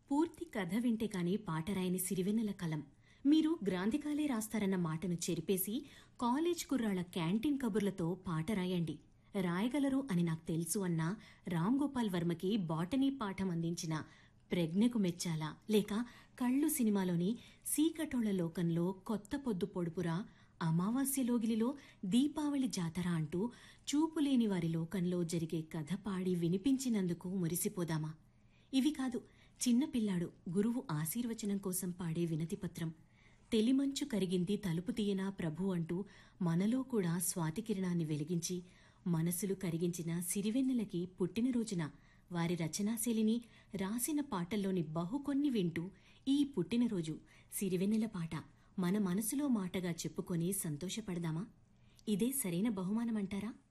పూర్తి కథ వింటే కాని పాట రాయని సిరివెన్నెల కలం మీరు గ్రాంధికాలే రాస్తారన్న మాటను చెరిపేసి కాలేజ్ కుర్రాళ్ల క్యాంటీన్ కబుర్లతో పాట రాయండి రాయగలరు అని నాకు తెలుసు అన్న రామ్ గోపాల్ వర్మకి బాటనీ పాఠం అందించిన ప్రజ్ఞకు మెచ్చాలా లేక కళ్ళు సినిమాలోని సీకటోళ్ల లోకంలో కొత్త పొద్దు పొడుపురా అమావాస్య లోగిలిలో దీపావళి జాతర అంటూ చూపులేని వారి లోకంలో జరిగే కథ పాడి వినిపించినందుకు మురిసిపోదామా ఇవి కాదు చిన్నపిల్లాడు గురువు ఆశీర్వచనం కోసం పాడే వినతిపత్రం తెలిమంచు కరిగింది తలుపు తీయనా ప్రభు అంటూ మనలో కూడా స్వాతికిరణాన్ని వెలిగించి మనసులు కరిగించిన సిరివెన్నెలకి పుట్టినరోజున వారి రచనాశైలిని రాసిన పాటల్లోని బహుకొన్ని వింటూ ఈ పుట్టినరోజు సిరివెన్నెల పాట మన మనసులో మాటగా చెప్పుకొని సంతోషపడదామా ఇదే సరైన బహుమానమంటారా